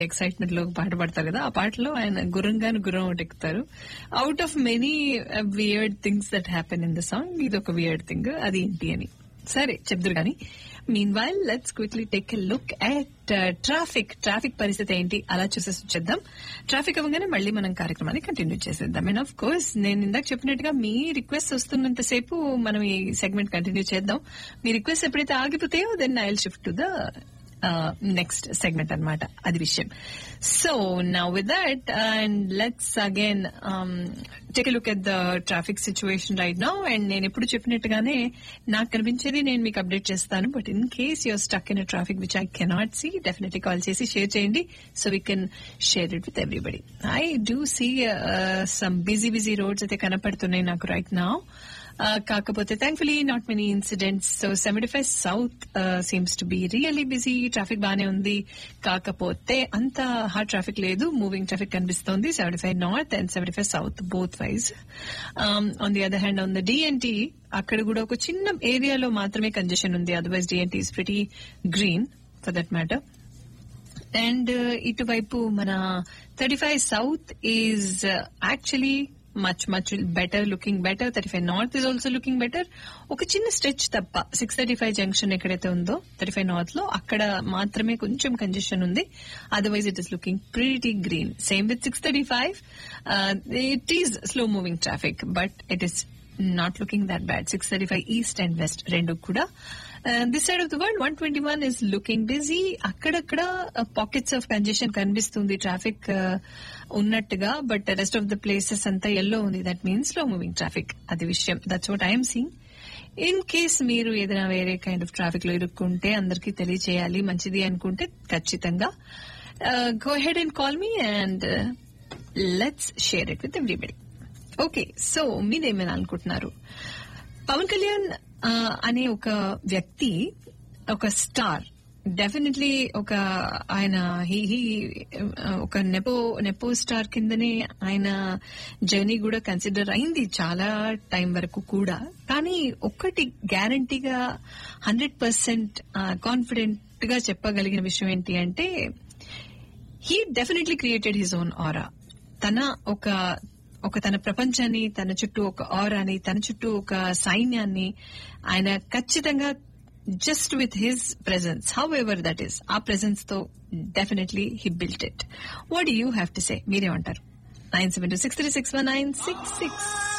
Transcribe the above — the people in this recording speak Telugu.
ఎక్సైట్మెంట్ లో పాట పాడతారు కదా ఆ పాటలో ఆయన గుర్రంగాను గుర్రం ఒకటి ఎక్కుతారు out of many weird things that happen in the song ఇది ఒక వియర్డ్ థింగ్ అది ఏంటి అని సరే చెప్దురు కానీ meanwhile let's quickly take a look at traffic traffic పరిస్థితి ఏంటి అలా చూసేసి వచ్చేద్దాం ట్రాఫిక్ అవ్వగానే మళ్ళీ మనం కార్యక్రమాన్ని కంటిన్యూ చేసేద్దాం అండ్ ఆఫ్ కోర్స్ నేను ఇందాక చెప్పినట్టుగా మీ రిక్వెస్ట్ వస్తున్నంత సేపు మనం ఈ సెగ్మెంట్ కంటిన్యూ చేద్దాం మీ రిక్వెస్ట్ ఎప్పుడైతే ఆగిపోతాయో then I will shift to the next segment అనమాట అది విషయం so now with that and let's again take look at the traffic situation right now and నేను ఎప్పుడు చెప్పినట్టుగానే నాకు కనిపించేది నేను మీకు అప్డేట్ చేస్తాను but in case you're stuck in traffic which I cannot see definitely call చేసి షేర్ చేయండి so we can share it with everybody I do see some busy busy roads అయితే కనపడుతున్నాయి నాకు రైట్ నౌ కాకపోతే thankfully not many incidents so seventy five south seems to be really busy traffic బానే ఉంది కాకపోతే అంత హార్డ్ ట్రాఫిక్ లేదు మూవింగ్ ట్రాఫిక్ కనిపిస్తోంది seventy five north and seventy five south both wise on the other hand on the DNT అక్కడ కూడా ఒక చిన్న ఏరియాలో మాత్రమే కంజెషన్ ఉంది otherwise DNT is pretty green for that matter and ఇటువైపు మన thirty five south is actually much much better looking better thirty five north is also looking better ఒక చిన్న స్ట్రెచ్ తప్ప సిక్స్ థర్టీ ఫైవ్ జంక్షన్ ఎక్కడైతే ఉందో థర్టీ ఫైవ్ నార్త్ లో అక్కడ మాత్రమే కొంచెం కంజెషన్ ఉంది otherwise it is looking pretty green same with six thirty five it is slow moving traffic but it is not looking that bad six thirty five east and west రెండు కూడా this side of the world one twenty one is looking busy అక్కడక్కడ పాకెట్స్ ఆఫ్ కంజెషన్ కనిపిస్తుంది ట్రాఫిక్ ఉన్నట్టుగా but rest of the places అంతా ఎల్లో ఉంది that means slow moving traffic అది విషయం that's what I'm seeing in case మీరు ఏదైనా వేరే కైండ్ ఆఫ్ ట్రాఫిక్ లో ఇరుక్కుంటే అందరికీ తెలియచేయాలి మంచిది అనుకుంటే ఖచ్చితంగా go ahead and call me and let's share it with everybody okay so మీరేమైనా అనుకుంటున్నారు పవన్ కళ్యాణ్ అనే ఒక వ్యక్తి ఒక స్టార్ డెఫినెట్లీ ఒక ఆయన హీ ఒక నెపో నెపో స్టార్ కిందనే ఆయన జర్నీ కూడా కన్సిడర్ అయింది చాలా టైం వరకు కూడా కానీ ఒక్కటి గ్యారంటీగా హండ్రెడ్ పర్సెంట్ కాన్ఫిడెంట్ గా చెప్పగలిగిన విషయం ఏంటి అంటే he definitely created his own aura తన ఒక ఒక తన ప్రపంచాన్ని తన చుట్టూ ఒక ఆరాని తన చుట్టూ ఒక సైన్యాన్ని ఆయన ఖచ్చితంగా just with his presence however that is ఆ ప్రెజెన్స్ తో definitely he built it what you have to say మీరేమంటారు nine seven two six three six one nine six six